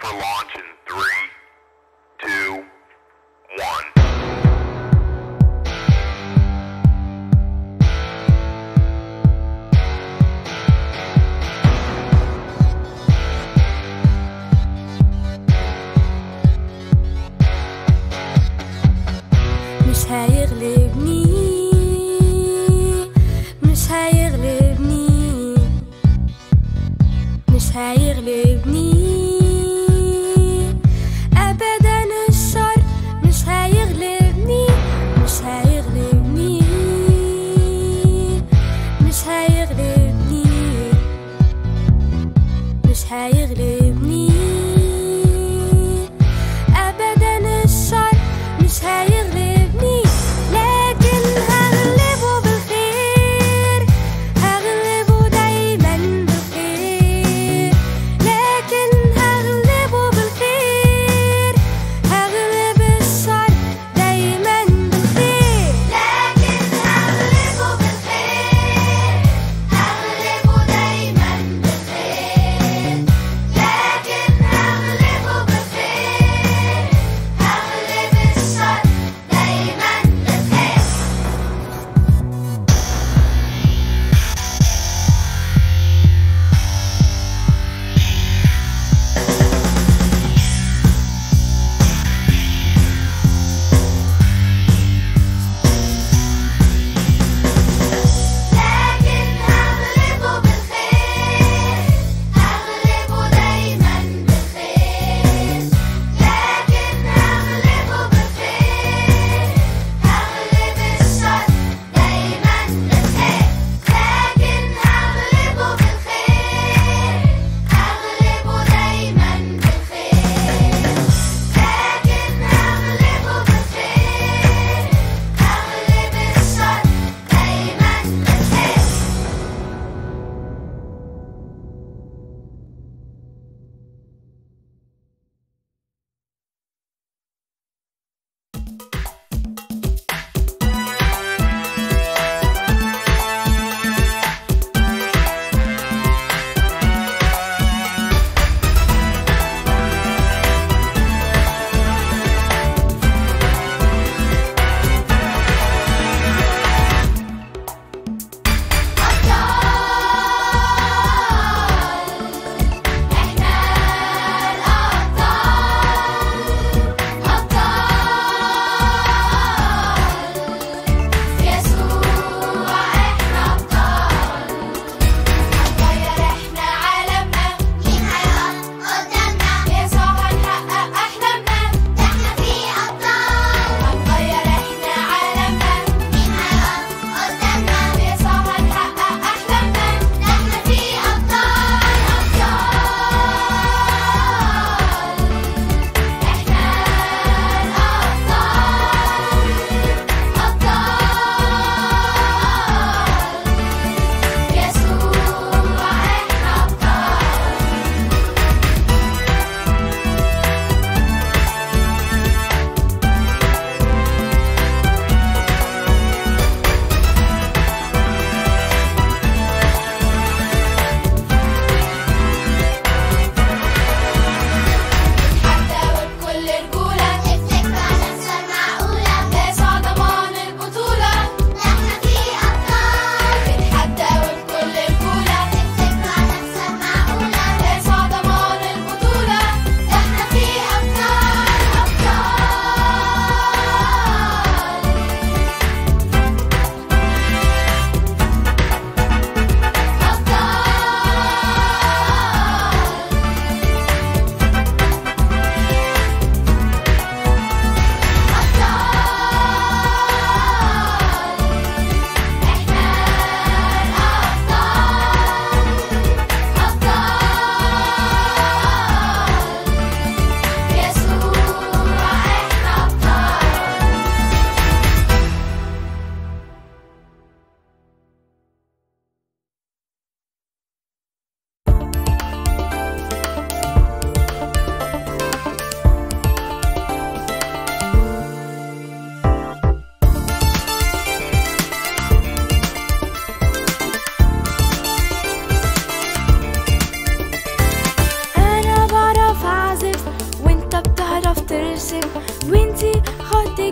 for launch in three, two, one. مش هيغلبني مش هيغلبني مش هيغلبني ابدا الشر مش هيغلبني مش هيغلبني مش هيغلبني مش هيغلبني ابدا الشر مش هيغلبني لكن هغلبه بالخير هغلبه دايما بالخير لكن هغلبه بالخير هغلب الشر دايما بالخير لكن هغلبه بالخير هغلبه دايما بالخير لكن هغلبه بالخير هغلب الشر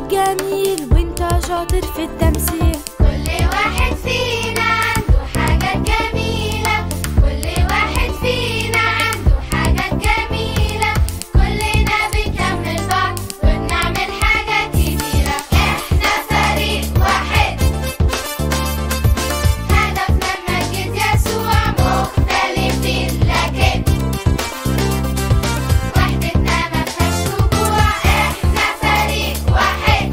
جميل وانت شاطر في التمثيل كل واحد فينا عنده حاجات جميلة كل واحد فينا عنده حاجات جميلة كلنا بنكمل بعض وبنعمل حاجات كبيرة احنا فريق واحد هدفنا نمجد يسوع مختلفين لكن وحدتنا مفيهاش رجوع احنا فريق واحد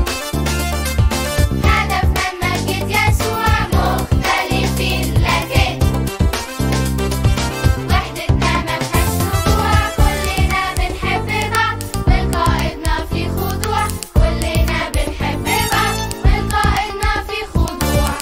هدفنا نمجد يسوع مختلفين لكن وحدتنا مفيهاش رجوع كلنا بنحب بعض ولقائدنا في خضوع كلنا بنحب بعض ولقائدنا في خضوع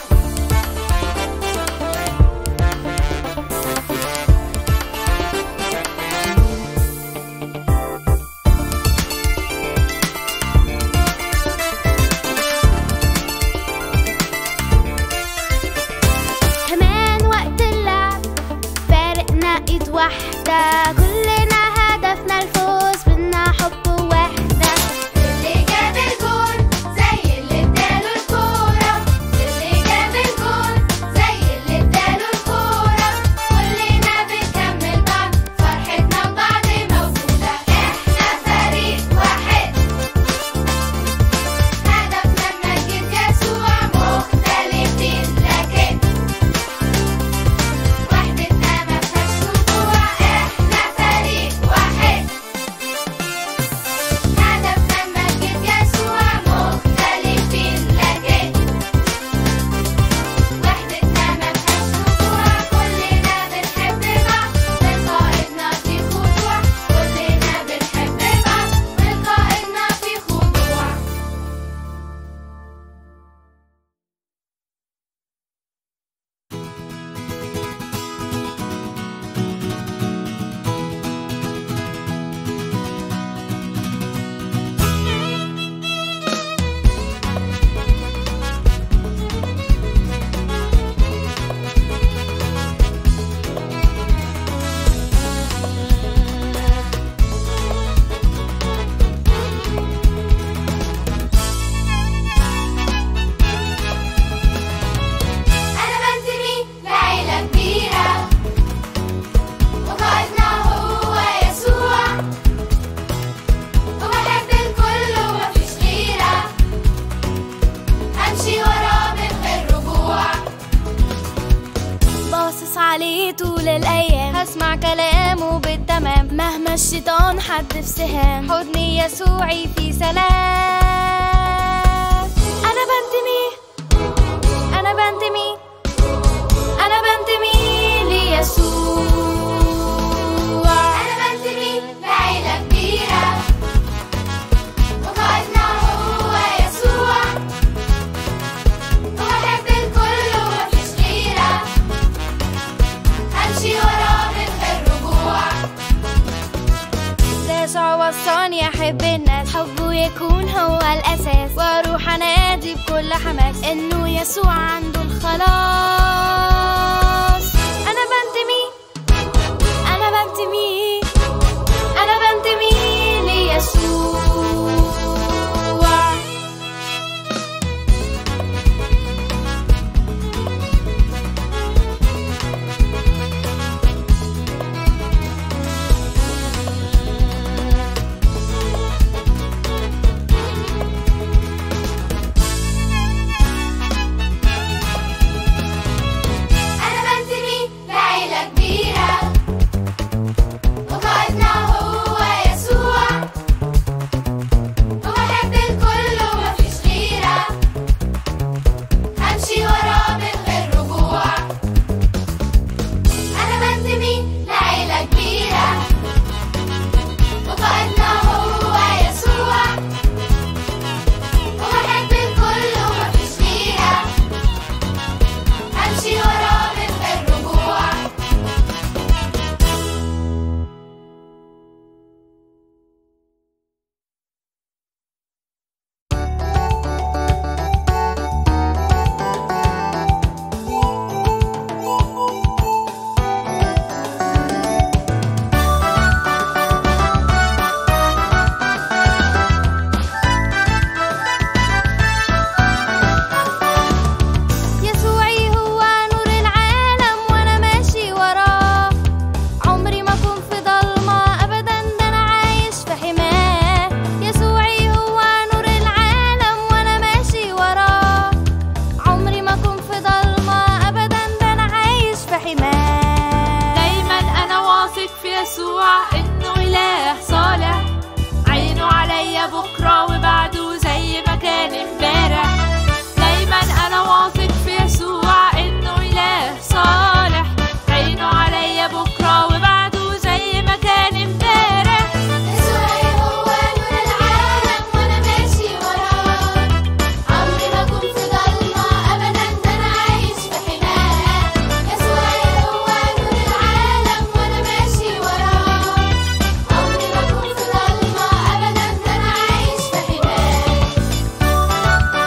كمان وقت اللعب فارقنا ايد واحدة كلنا هدفنا الفوز بينا حب ووحدة اللي جاب الجون زي اللي اداله الكورة اللي جاب الجون زي اللي اداله الكورة كلنا بنكمل بعض فرحتنا ببعض موجودة احنا فريق واحد هدفنا نمجد يسوع مختلفين لكن وحدتنا مفيهاش رجوع احنا فريق واحد هدفنا نمجد يسوع مختلفين لكن وحدتنا مفيهاش رجوع كلنا بنحب بعض ولقائدنا في خضوع كلنا بنحب بعض ولقائدنا في خضوع أنا بنتمي لعيلة كبيرة وقائدنا هو يسوع وبحب الكل ومفيش غيرة أمشي وراه من غير رجوع باصص عليه طول الايام هسمع كلامه بالتمام مهما الشيطان حد في سهام حضني يسوعي في سلام انا بنتمي انا بنتمي انا بنتمي ليسوع أنا بنتمي لعيلة كبيرة وقائدنا هو يسوع وبحب الكل ومفيش غيرة أمشي وراه من غير رجوع يسوع وصاني احب الناس حبه يكون هو الاساس واروح انادي بكل حماس انه يسوع عنده الخلاص انا بنتمي انا بنتمي انا بنتمي ليسوع أنا بنتمي لعيلة كبيرة يسوع انه اله صالح عينه عليا بكره وبعده زي ما كان امبارح دايما انا واثق في يسوع انه اله صالح عينه عليا بكره وبعده زي ما كان امبارح يسوعي هو نور العالم وانا ماشي وراه عمري ما اكون في ضلمة ابدا ده انا عايش في حماه يسوعي هو نور العالم وانا ماشي وراه عمري ما اكون في ضلمة ابدا ده انا عايش في حماه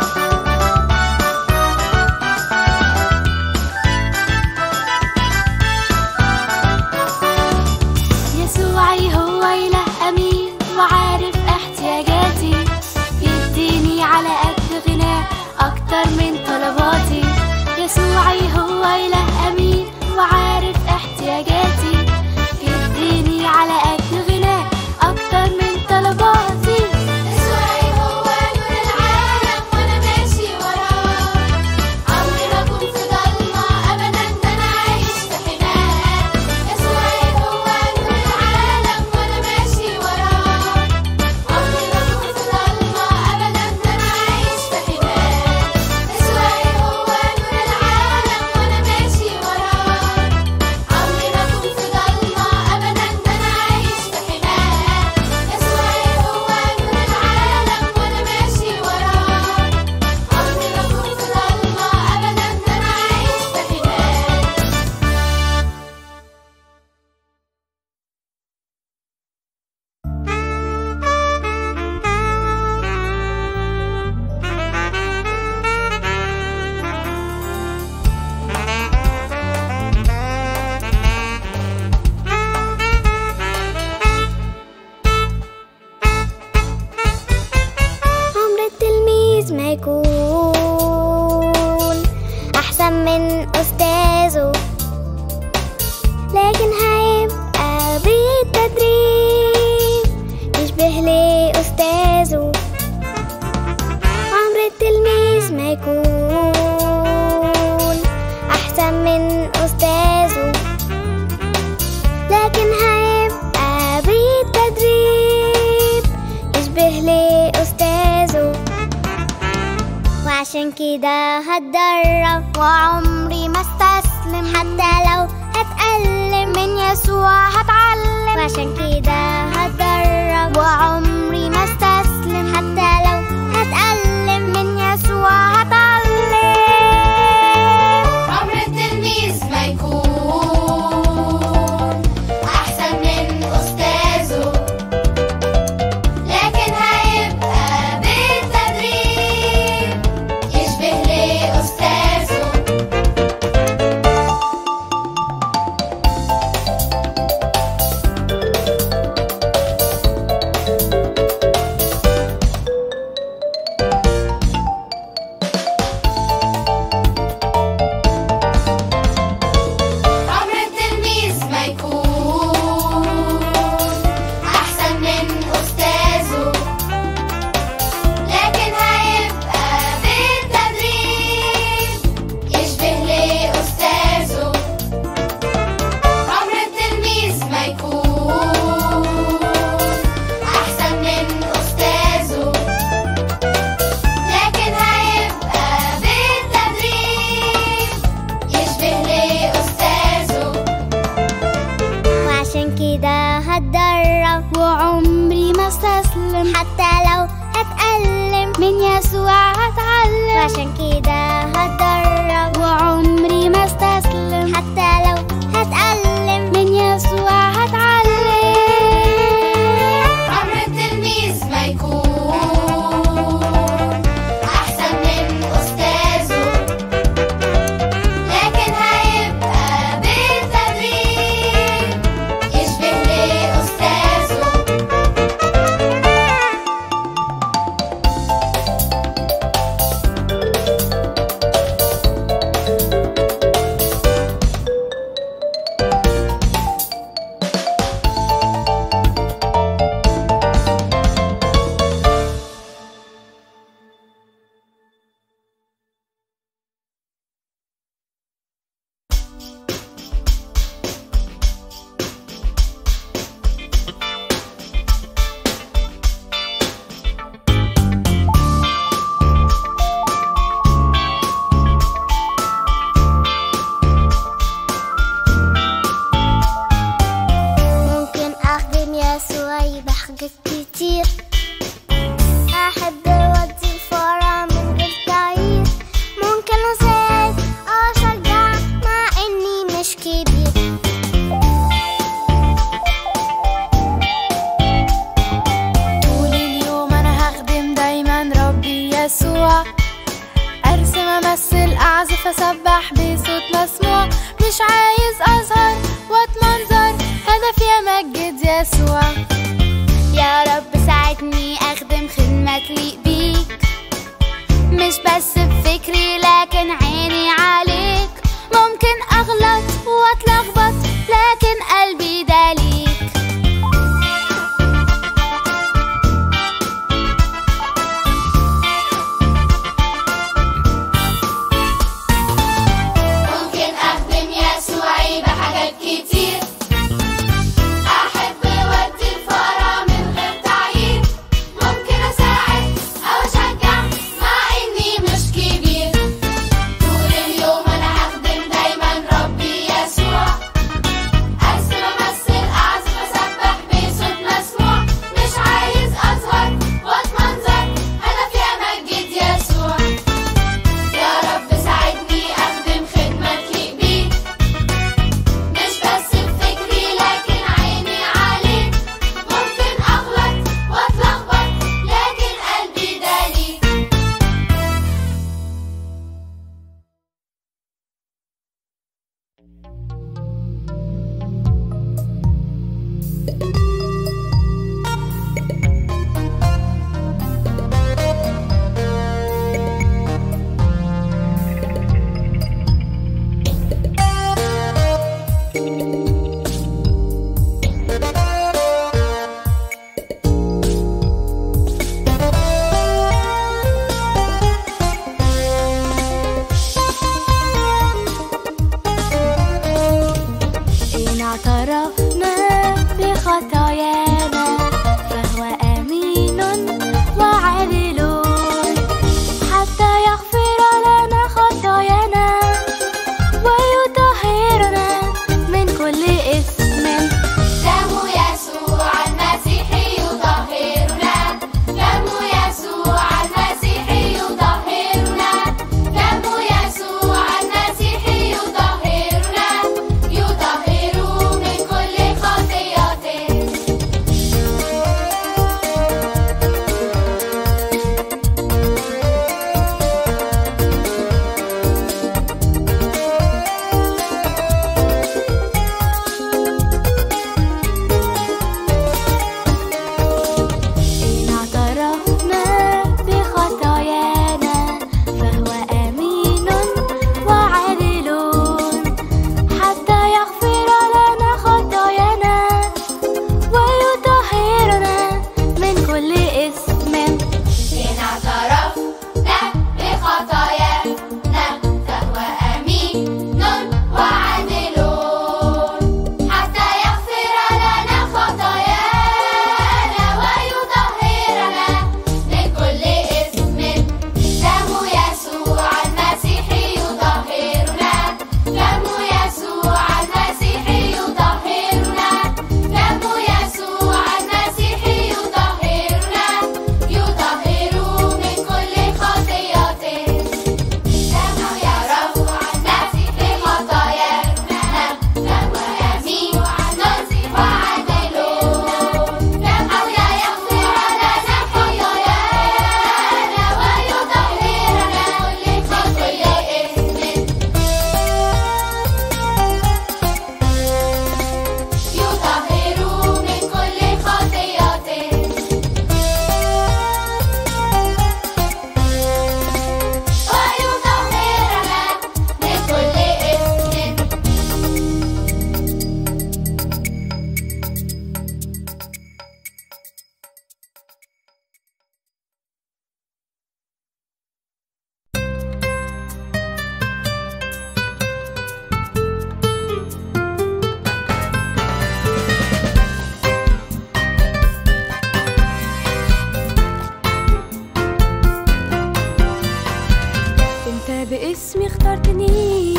يسوعي هو إله أمين وعارف احتياجاتي بيديني على قد غناه أكتر من طلباتي يسوعي هو إله أمين وعارف احتياجاتي بيديني على قد غناه أكتر من طلباتي يسوعي هو نور العالم وانا ماشي وراه عمري ما اكون في ضلمة ابدا ده انا عايش في حماه يسوعي هو نور العالم وانا ماشي وراه عمري ما اكون في ضلمة ابدا ده انا عايش في حماه يسوعي هو نور العالم وانا ماشي وراه عمري ما اكون في ضلمة ابدا ده انا عايش في حماه يسوعي هو نور العالم وانا ماشي وراه عمري ما اكون في ضلمة ابدا ده انا عايش في حماه عمر التلميذ ما يكون أحسن من أستاذه لكن هيبقى بالتدريب يشبه لأستاذه عمر التلميذ ما يكون أحسن من أستاذه لكن هيبقى بالتدريب يشبه لأستاذه وعشان كده هتدرب وعمري ما استسلم حتى لو هتألم من يسوع هتعلم وعشان كده هتدرب وعمري ما استسلم حتى لو هتألم من يسوع هتعلم عمر التلميذ ما يكون أحسن من أستاذه لكن هيبقى بالتدريب يشبه لأستاذه عمر التلميذ ما يكون أحسن من أستاذه لكن هيبقى بالتدريب يشبه لأستاذه عمر التلميذ ما يكون أحسن من أستاذه لكن هيبقى بالتدريب يشبه لأستاذه وعشان كده هتدرب وعمري ما استسلم حتى لو هتألم من يسوع هتعلم وعشان كده هتدرب وعمري ما استسلم حتى لو هتألم من يسوع هتعلم عمر التلميذ ما يكون أحسن من أستاذه لكن هيبقى بالتدريب يشبه لأستاذه حاجات كتير أحب أودي الفرع من غير تعيير ممكن أساعد أو أشجع مع إني مش كبير طول اليوم انا هخدم دايما ربي يسوع ارسم امثل اعزف اسبح بصوت مسموع مش عايز اظهر واتمنظر هدفي امجد يسوع يا رب ساعدني أخدم خدمة تليق بيك مش بس بفكري لكن عيني عليك ممكن أغلط وأتلخبط لكن قلبي ده ليك ممكن أخدم يسوعي بحاجات كتير أحب أودي الفرع من غير تعيير ممكن أساعد أو أشجع مع إني مش كبير طول اليوم أنا هخدم دايما ربي يسوع أرسم أمثل أعزف أسبح بصوت مسموع مش عايز أظهر وأتمنظر هدفي أمجد يسوع يا رب ساعدني أخدم خدمة تليق بيك مش بس بفكري لكن عيني عليك ممكن أغلط وأتلخبط لكن قلبي ده ليك إن اعترفنا بخطايانا فهو أمين وعادل حتى يغفر لنا خطايانا ويطهرنا من كل إثم دم يسوع المسيح يطهرنا دم يسوع المسيح يطهرنا دم يسوع المسيح يطهرنا يطهر من كل خطيئة إن اعترفنا بخطايانا فهو أمين وعادل حتى يغفر لنا خطايانا ويطهرنا من كل إثم إن اعترفنا بخطايانا فهو أمين وعادل حتى يغفر لنا خطايانا ويطهرنا من كل إثم دم يسوع المسيح يطهرنا دم يسوع المسيح يطهرنا دم يسوع المسيح يطهرنا يطهر من كل خطيئة دم يرفع المسيح خطايانا دم يمين المسيح وعدل دم يغفر لنا خطايانا ويطهرنا كل خطيئة يطهر من كل خطيئة ويطهرنا من كل إثم انت باسمي اخترتني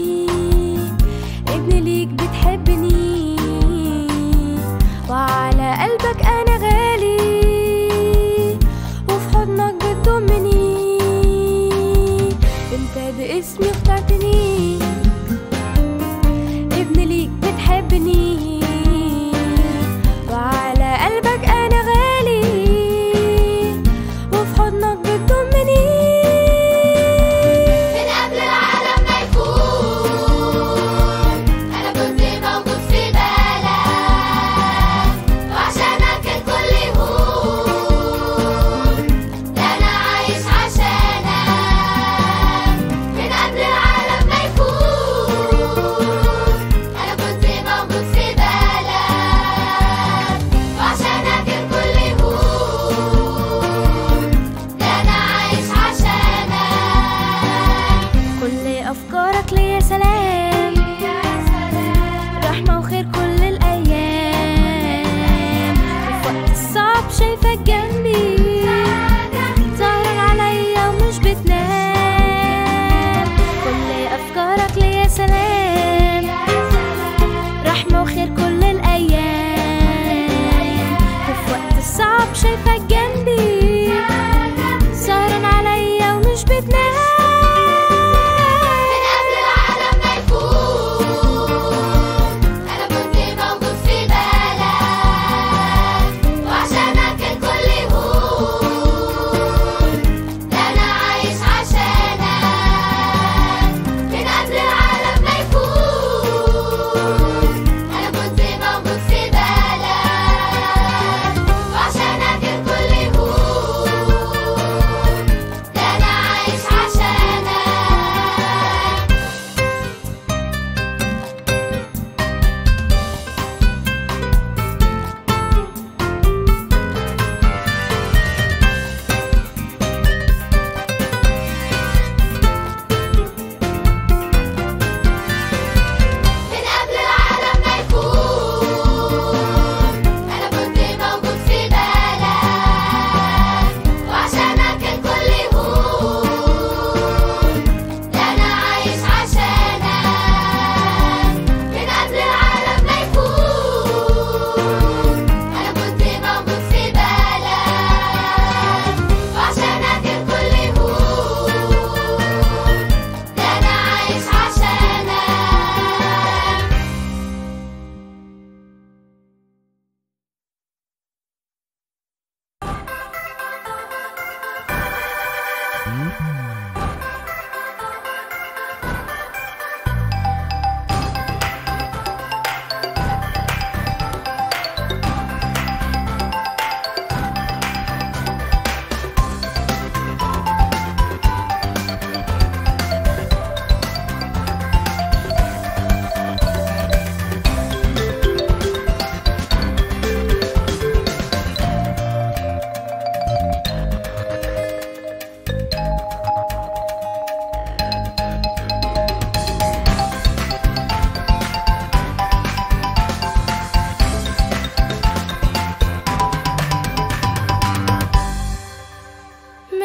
ابن ليك بتحبني وعلى قلبك انا غالي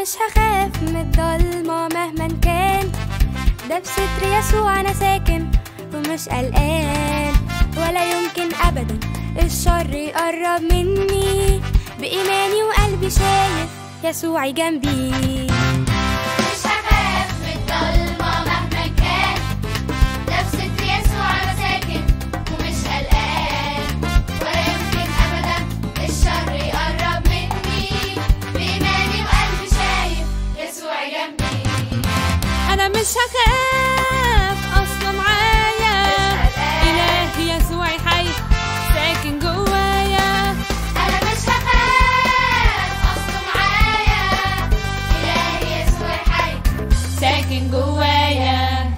مش هخاف من الضلمة مهما كان ده بستر يسوع أنا ساكن ومش قلقان ولا يمكن أبدا الشر يقرب مني بإيماني وقلبي شايف يسوعي جنبي مش هخاف من الضلمة مهما كان ده بستر يسوع أنا ساكن ومش قلقان ولا يمكن أبدا الشر يقرب مني بإيماني وقلبي شايف يسوع جنبي أنا مش هخاف أصله معايا إلهي يسوعي حي ساكن جوايا أنا مش هخاف أصله معايا إلهي يسوع حي ساكن جوايا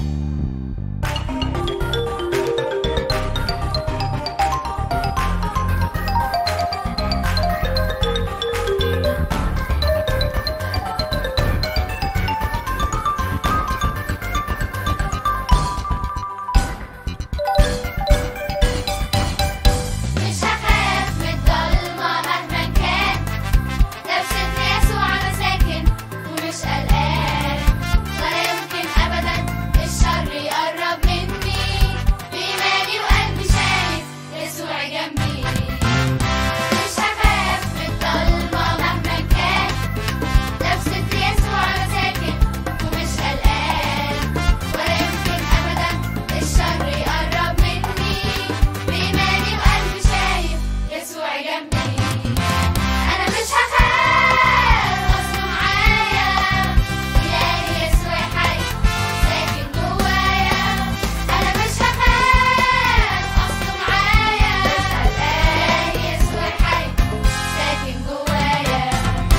مش هخاف من الضلمة مهما كان ده بستر يسوع أنا ساكن ومش قلقان ولا يمكن أبدا الشر يقرب مني بإيماني وقلبي شايف يسوع جنبي مش هخاف من الضلمة مهما كان ده بستر يسوع أنا ساكن ومش قلقان ولا يمكن أبدا الشر يقرب مني بإيماني وقلبي شايف يسوع جنبي أنا مش هخاف أصله معايا إلهي يسوع حي ساكن جوايا أنا مش هخاف أصله معايا إلهي يسوع حي ساكن جوايا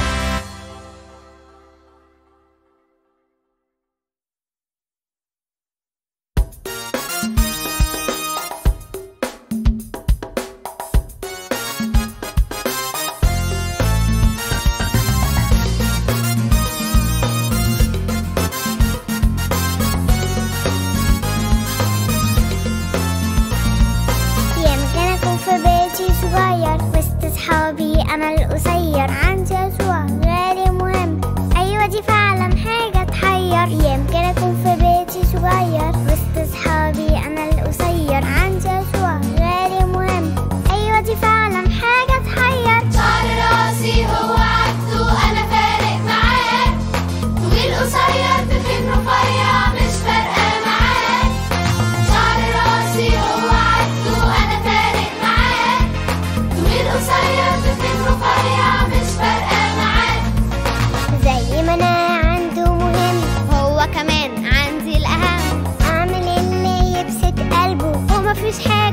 يمكن أكون في بيتي صغير وسط صحابي أنا القصير عندي يسوع غالي مهم أيوة دي فعلا حاجة تحير يمكن أكون في بيتي صغير وسط صحابي أنا القصير عندي يسوع غالي مهم أيوة دي فعلا حاجة تحير شعر راسي هو عدو انا فارق معاه طويل قصير تخين رفيع مش فارقه معاه شعر راسي هو عدو انا فارق معاه طويل قصير تخين رفيع مش فارقه معاه زي ما أنا عنده مهم هو كمان عندي الأهم أعمل اللي يبسط قلبه ومفيش حاجة